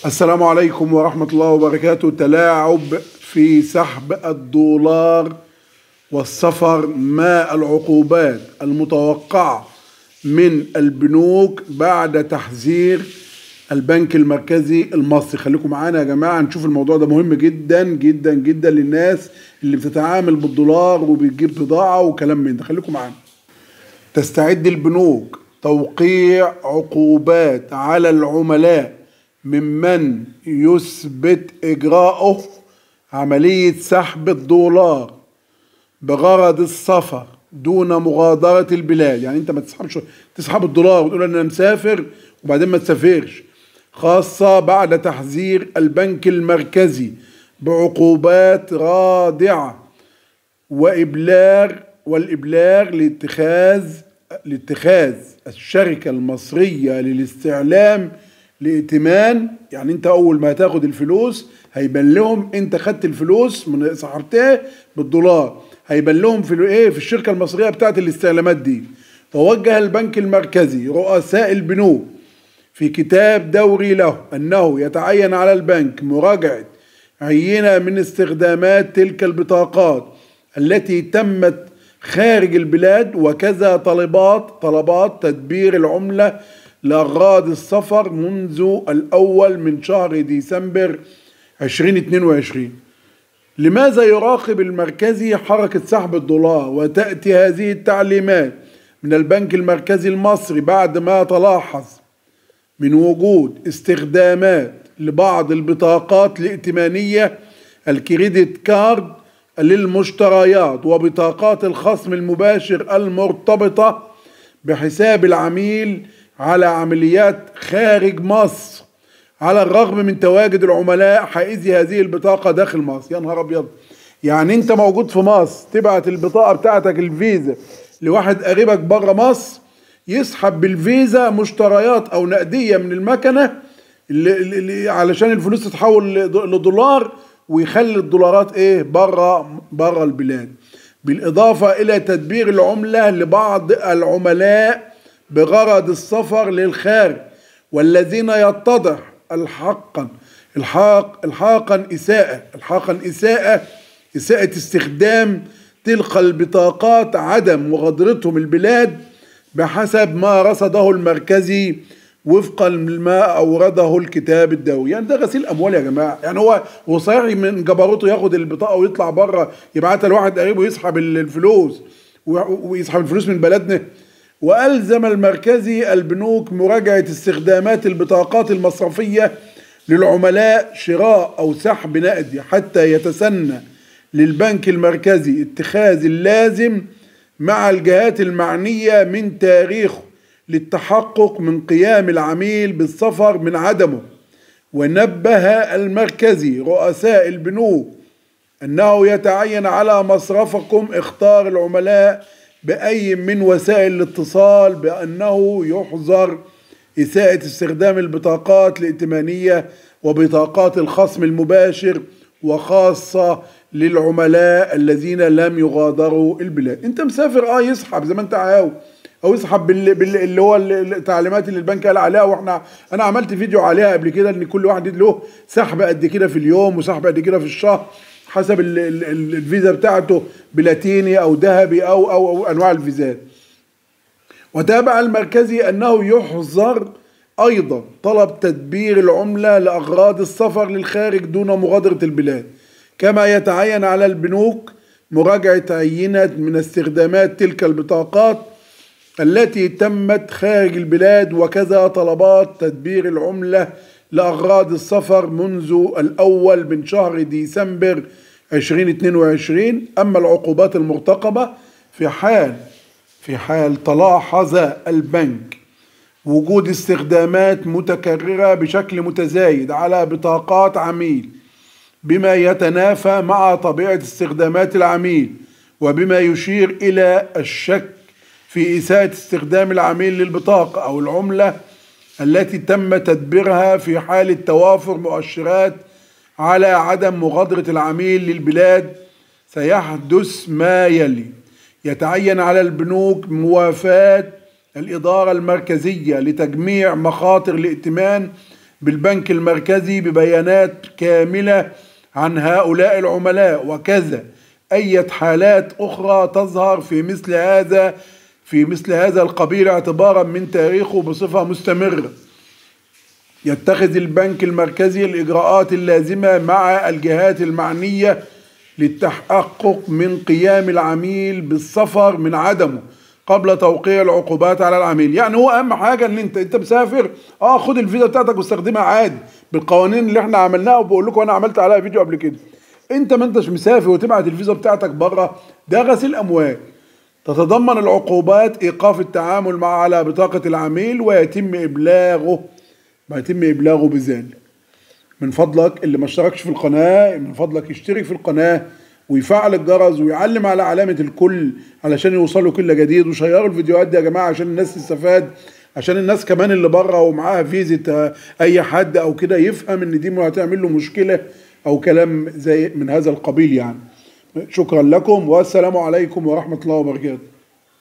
السلام عليكم ورحمة الله وبركاته تلاعب في سحب الدولار والسفر ما العقوبات المتوقعة من البنوك بعد تحذير البنك المركزي المصري خليكم معانا يا جماعة نشوف الموضوع ده مهم جدا جدا جدا للناس اللي بتتعامل بالدولار وبتجيب بضاعة وكلام من ده خليكم معانا تستعد البنوك توقيع عقوبات على العملاء ممن يثبت إجراءه عملية سحب الدولار بغرض السفر دون مغادرة البلاد يعني انت ما تسحبش تسحب الدولار وتقول انا مسافر وبعدين ما تسافرش خاصة بعد تحذير البنك المركزي بعقوبات رادعة وإبلاغ والإبلاغ لاتخاذ لاتخاذ الشركة المصرية للاستعلام لائتمان يعني انت اول ما هتاخد الفلوس هيبان لهم انت خدت الفلوس من سحبتها بالدولار هيبان لهم في ايه في الشركه المصريه بتاعت الاستعلامات دي ووجه البنك المركزي رؤساء البنوك في كتاب دوري له انه يتعين على البنك مراجعه عينه من استخدامات تلك البطاقات التي تمت خارج البلاد وكذا طلبات طلبات تدبير العمله لأغراض السفر منذ الأول من شهر ديسمبر 2022 لماذا يراقب المركزي حركة سحب الدولار وتأتي هذه التعليمات من البنك المركزي المصري بعد ما تلاحظ من وجود استخدامات لبعض البطاقات الائتمانية الكريدت كارد للمشتريات وبطاقات الخصم المباشر المرتبطة بحساب العميل على عمليات خارج مصر على الرغم من تواجد العملاء حائزي هذه البطاقة داخل مصر يا نهار أبيض يعني أنت موجود في مصر تبعت البطاقة بتاعتك الفيزا لواحد قريبك بره مصر يسحب بالفيزا مشتريات أو نقدية من المكنة اللي, اللي علشان الفلوس تتحول لدولار ويخلي الدولارات ايه بره بره البلاد بالاضافه الى تدبير العمله لبعض العملاء بغرض السفر للخارج والذين يتضح الحقا الحاق الحاقا إساءة الحاقا إساءة إساءة استخدام تلك البطاقات عدم مغادرتهم البلاد بحسب ما رصده المركزي وفقا لما أورده الكتاب الدولي يعني ده غسيل أموال يا جماعة يعني هو هو صحيح من جبروته ياخد البطاقة ويطلع بره يبعتها لواحد قريبه يسحب الفلوس ويسحب الفلوس من بلدنا وألزم المركزي البنوك مراجعة استخدامات البطاقات المصرفية للعملاء شراء أو سحب نقدي حتى يتسنى للبنك المركزي اتخاذ اللازم مع الجهات المعنية من تاريخه للتحقق من قيام العميل بالسفر من عدمه ونبه المركزي رؤساء البنوك أنه يتعين على مصرفكم اختار العملاء بأي من وسائل الاتصال بأنه يحظر إساءة استخدام البطاقات الائتمانية وبطاقات الخصم المباشر وخاصة للعملاء الذين لم يغادروا البلاد انت مسافر اه يسحب زي ما انت عاوز او يسحب بال... بال... اللي هو التعليمات اللي البنك قال عليها واحنا انا عملت فيديو عليها قبل كده ان كل واحد له سحب قد كده في اليوم وسحب قد كده في الشهر حسب ال ال الفيزا بتاعته بلاتيني او ذهبي أو, او او انواع الفيزات وتابع المركزي انه يحظر ايضا طلب تدبير العمله لاغراض السفر للخارج دون مغادره البلاد كما يتعين على البنوك مراجعه عينه من استخدامات تلك البطاقات التي تمت خارج البلاد وكذا طلبات تدبير العمله لأغراض السفر منذ الأول من شهر ديسمبر 2022 أما العقوبات المرتقبة في حال في حال تلاحظ البنك وجود استخدامات متكررة بشكل متزايد على بطاقات عميل بما يتنافى مع طبيعة استخدامات العميل وبما يشير إلى الشك في إساءة استخدام العميل للبطاقة أو العملة التي تم تدبيرها في حالة توافر مؤشرات على عدم مغادرة العميل للبلاد سيحدث ما يلي يتعين على البنوك موافاة الإدارة المركزية لتجميع مخاطر الائتمان بالبنك المركزي ببيانات كاملة عن هؤلاء العملاء وكذا أي حالات أخرى تظهر في مثل هذا في مثل هذا القبيل اعتبارا من تاريخه بصفة مستمرة يتخذ البنك المركزي الإجراءات اللازمة مع الجهات المعنية للتحقق من قيام العميل بالسفر من عدمه قبل توقيع العقوبات على العميل يعني هو اهم حاجه ان انت انت مسافر اه خد الفيزا بتاعتك واستخدمها عادي بالقوانين اللي احنا عملناها وبقول لكم انا عملت عليها فيديو قبل كده انت ما انتش مسافر وتبعت الفيزا بتاعتك بره ده غسيل اموال تتضمن العقوبات ايقاف التعامل مع على بطاقه العميل ويتم ابلاغه ويتم ابلاغه بذلك من فضلك اللي ما اشتركش في القناه من فضلك يشترك في القناه ويفعل الجرس ويعلم على علامة الكل علشان يوصلوا كل جديد وشيروا الفيديوهات دي يا جماعة عشان الناس تستفاد عشان الناس كمان اللي بره ومعاها فيزة اي حد او كده يفهم ان دي هتعمل له مشكلة او كلام زي من هذا القبيل يعني شكرا لكم والسلام عليكم ورحمة الله وبركاته